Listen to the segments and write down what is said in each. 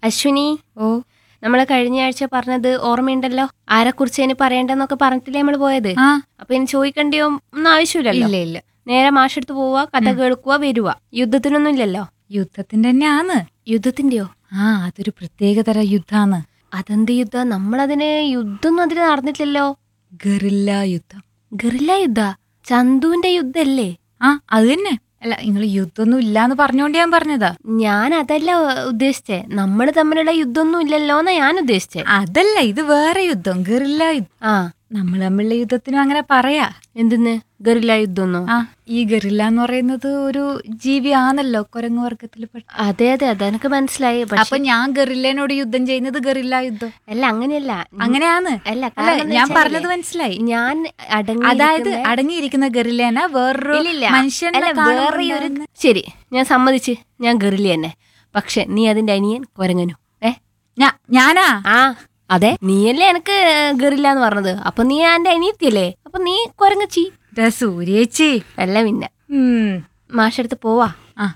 അശ്വിനി ഓ നമ്മൾ കഴിഞ്ഞ ആഴ്ച പറഞ്ഞത് ഓർമ്മയുണ്ടല്ലോ ആരെക്കുറിച്ച് ഇനി പറയണ്ടെന്നൊക്കെ പറഞ്ഞിട്ടില്ലേ നമ്മൾ പോയത് ആ അപ്പൊ ഇനി ചോദിക്കണ്ടിയോ ഒന്നും ആവശ്യമില്ലല്ലോ ഇല്ല ഇല്ല നേരെ മാഷെടുത്ത് പോവുക കഥ കേൾക്കുക വരുക യുദ്ധത്തിനൊന്നും ഇല്ലല്ലോ യുദ്ധത്തിന്റെ തന്നെയാന്ന് യുദ്ധത്തിന്റെയോ ആ അതൊരു പ്രത്യേകതര യുദ്ധാന്ന് അതെന്ത് യുദ്ധം നമ്മളതിന് യുദ്ധമൊന്നും അതിന് നടന്നിട്ടില്ലല്ലോ ഗറില്ല യുദ്ധം ഗറില്ല യുദ്ധ ചന്തുവിന്റെ യുദ്ധല്ലേ ആ അത് തന്നെ അല്ല നിങ്ങൾ യുദ്ധമൊന്നും ഇല്ലാന്ന് പറഞ്ഞോണ്ട് ഞാൻ പറഞ്ഞതാ ഞാൻ അതല്ല ഉദ്ദേശിച്ചേ നമ്മൾ തമ്മിലുള്ള യുദ്ധമൊന്നും ഇല്ലല്ലോ എന്നാ ഞാൻ ഉദ്ദേശിച്ചേ അതല്ല ഇത് വേറെ യുദ്ധം ഗറില്ല യുദ്ധം ആ നമ്മൾ തമ്മിലുള്ള യുദ്ധത്തിനും അങ്ങനെ പറയാ എന്തിന്ന് ഗറില്ല യുദ്ധമൊന്നോ ആ ഈ ഗറില്ല എന്ന് പറയുന്നത് ഒരു ജീവി ആണല്ലോ കുരങ്ങു വർഗത്തിൽ പെട്ട അതെ അതെ അതെനിക്ക് മനസ്സിലായി അപ്പൊ പക്ഷെ ഞാൻ ഗറില്ലേനോട് യുദ്ധം ചെയ്യുന്നത് ഗറില്ല യുദ്ധം അല്ല അങ്ങനെയല്ല അങ്ങനെയാന്ന് അല്ല അല്ല കാരണം എന്താ ഞാൻ വെച്ചാലേ, പറഞ്ഞത് മനസ്സിലായി ഞാൻ അടങ്ങി അതായത് അടങ്ങിയിരിക്കുന്ന ഗറില്ലേന വേറൊരു ഇല്ലില്ല. മനുഷ്യനെ അല്ല, കാണുമ്പോൾ വേറെ ഒരു ഉണ്ടാകുന്ന- ശരി ഞാൻ സമ്മതിച്ച് ഞാൻ ഗറില്ല തന്നെ പക്ഷെ നീ അതിന്റെ അനിയൻ കൊരങ്ങനു ഏ ഞാ- ഞാനാ ആ അതെ നീയല്ലേ എനിക്ക് ഗറില്ല എന്ന് പറഞ്ഞത് അപ്പൊ നീ എന്റെ അനിയത്തിയല്ലേ അപ്പൊ നീ കൊരങ്ങച്ചി ദാ സൂര്യേച്ചി അല്ല പിന്നെ ഉം. മാഷെടുത്ത് പോവാ ആ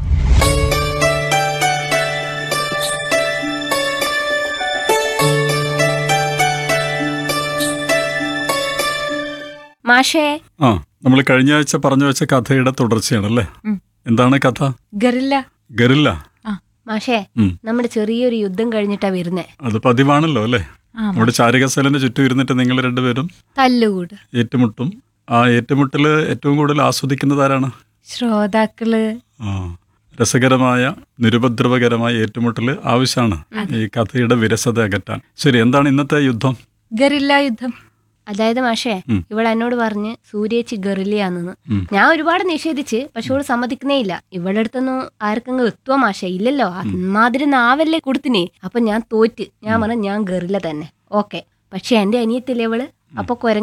മാഷേ ആ നമ്മൾ കഴിഞ്ഞ ആഴ്ച പറഞ്ഞു വെച്ച കഥയുടെ തുടർച്ചയാണല്ലേ ഉം. എന്താണ് കഥ ഗറില്ല ഗറില്ല ആ മാഷേ ഉം. നമ്മുടെ ചെറിയൊരു യുദ്ധം കഴിഞ്ഞിട്ടാ വരുന്നേ അത് പതിവാണല്ലോ അല്ലേ ആ നമ്മുടെ ചാരികസേലന്റെ ചുറ്റും ഇരുന്നിട്ട് നിങ്ങൾ രണ്ടുപേരും തല്ലുകൂട് ഏറ്റുമുട്ടും ആ ഏറ്റുമുട്ടൽ ഏറ്റവും കൂടുതൽ ആസ്വദിക്കുന്നത് ആരാണ് ശ്രോതാക്കള് ആ രസകരമായ നിരുപദ്രവകരമായ ഏറ്റുമുട്ടൽ ആവശ്യമാണ് ഈ കഥയുടെ വിരസത അകറ്റാൻ ശരി എന്താണ് ഇന്നത്തെ യുദ്ധം ഗറില്ല യുദ്ധം അതായത് മാഷേ ഉം. ഇവൾ എന്നോട് പറഞ്ഞ് സൂര്യേച്ചി ഗറില്ലയാണെന്ന് ഉം. ഞാൻ ഒരുപാട് നിഷേധിച്ച് പക്ഷെ ഇവള് സമ്മതിക്കുന്നേ ഇല്ല ഇവളുടെ അടുത്തൊന്നും ആർക്കെങ്കിലും എത്തുവോ മാഷേ ഇല്ലല്ലോ അമ്മാതിരി നാവല്ലേ കൊടുത്തിനെ അപ്പൊ ഞാൻ തോറ്റ് ഞാൻ പറഞ്ഞു ഞാൻ ഗറില്ല തന്നെ ഓക്കെ പക്ഷെ എന്റെ അനിയത്തില്ലേ ഇവള് അപ്പൊ കൊരങ്ങ